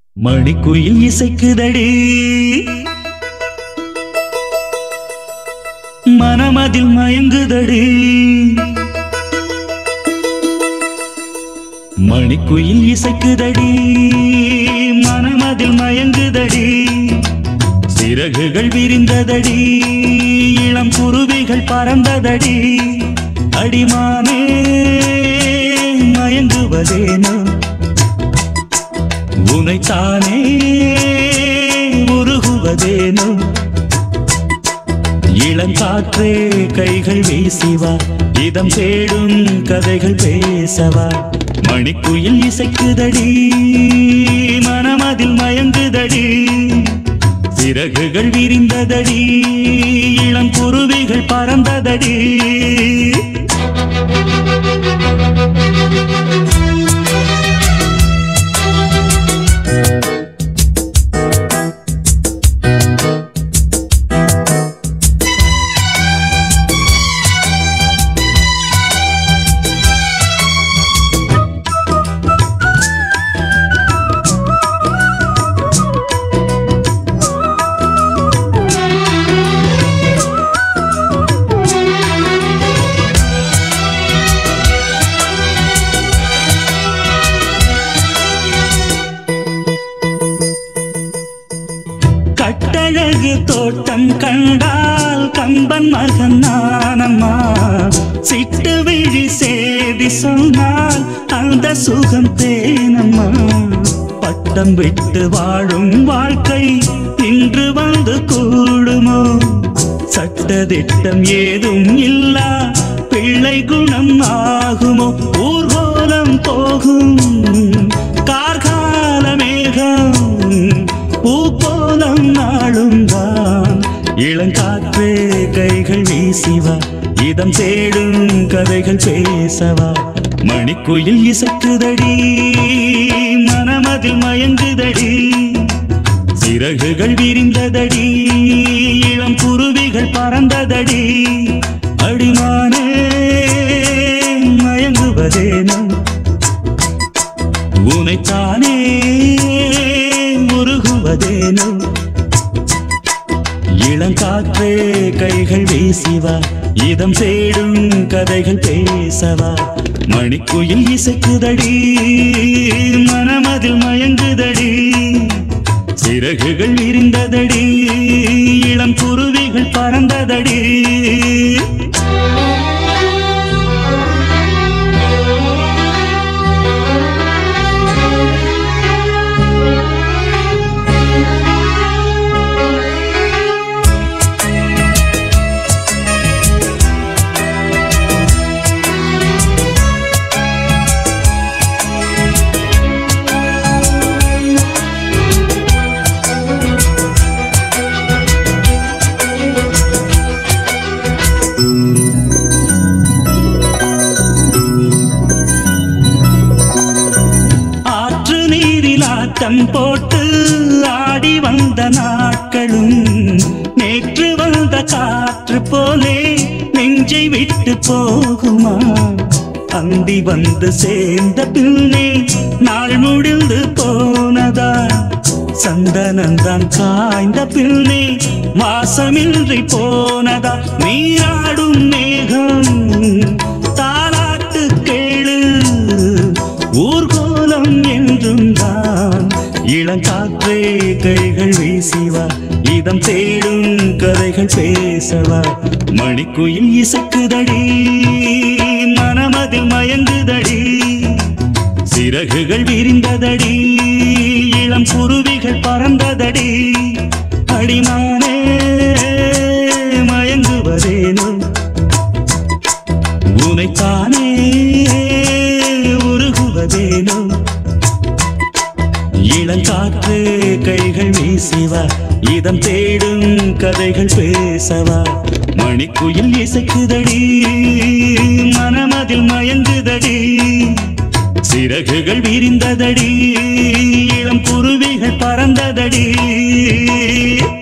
மணிக்குயில் இசைக்குதடி மனமதில் மயங்குதடி மணிக்குயில் இசைக்குதடி மனமதில் மயங்குதடி சிறகுகள் விரிந்ததடி இளம் குருவிகள் பறந்ததடி அடிமானே மயங்குவதேனோ உனைத்தானே உருகுவதேனோ இளங்காற்றே கைகள் வீசிவா இதம் தேடும் கதைகள் பேசவா மணிக்குயில் இசைக்குதடி மனமதில் மயங்குதடி சிறகுகள் விரிந்ததடி இளம் குருவிகள் பறந்ததடி கட்டழகு தோட்டம் கண்டால் கம்பன் மகன் நானம்மா சிட்டு விழி சேதி சொன்னால் அந்த சுகம் தேனம்மா பட்டம் விட்டு வாழும் வாழ்க்கை இன்று வந்து கூடுமோ சட்டதிட்டம் ஏதும் இல்லா பிள்ளை குணம் ஆகுமோ ஊர்கோலம் போகும் கார்கால மேகம் பூக்கோலம் நாளும் தான் இளங்காற்றே கைகள் வீசிவா இதம் தேடும் கதைகள் பேசவா மணிக்குயில் இசைக்குதடி மனமதில் மயங்குதடி சிறகுகள் விரிந்ததடி இளம் குருவிகள் பறந்ததடி அடிமானே மயங்குவதேனோ உனைத்தானே உருகுவதேனோ இளங்காற்றே கைகள் வீசிவா இதம் தேடும் கதைகள் பேசவா மணிக்குயில் இசைக்குதடி மனமதில் மயங்குதடி சிறகுகள் விரிந்ததடி இளம் குருவிகள் பறந்ததடி ஆற்று நீரில் ஆட்டம் போட்டு ஆடி வந்த நாட்களும் நேற்று வந்த காற்று போலே நெஞ்சை விட்டு போகுமா அந்தி வந்து சேர்ந்த பின்னே நாள் முடிந்து போனதா சந்தனந்தான் காய்ந்த பின்னே வாசமின்றி போனதா நீராடும் மேகம் தாலாட்டு கேளு ஊர்கோலம் என்றும் தான் இளங்காற்றே கைகள் வீசிவா இதம் தேடும் கதைகள் பேசவா மணிக்குயில் இசைக்குதடி மனமதில் மயங்குதடி சிறகுகள் விரிந்ததடி இளம் குருவிகள் பறந்ததடி அடிமானே மயங்குவதேனோ உனைத்தானே உருகுவதேனோ இளங்காற்று கைகள் வீசிவா இதம் தேடும் கதைகள் பேசவா மணிக்குயில் இசைக்குதடி மனமதில் மயங்குதடி சிறகுகள் விரிந்ததடி இளம் குருவிகள் பறந்ததடி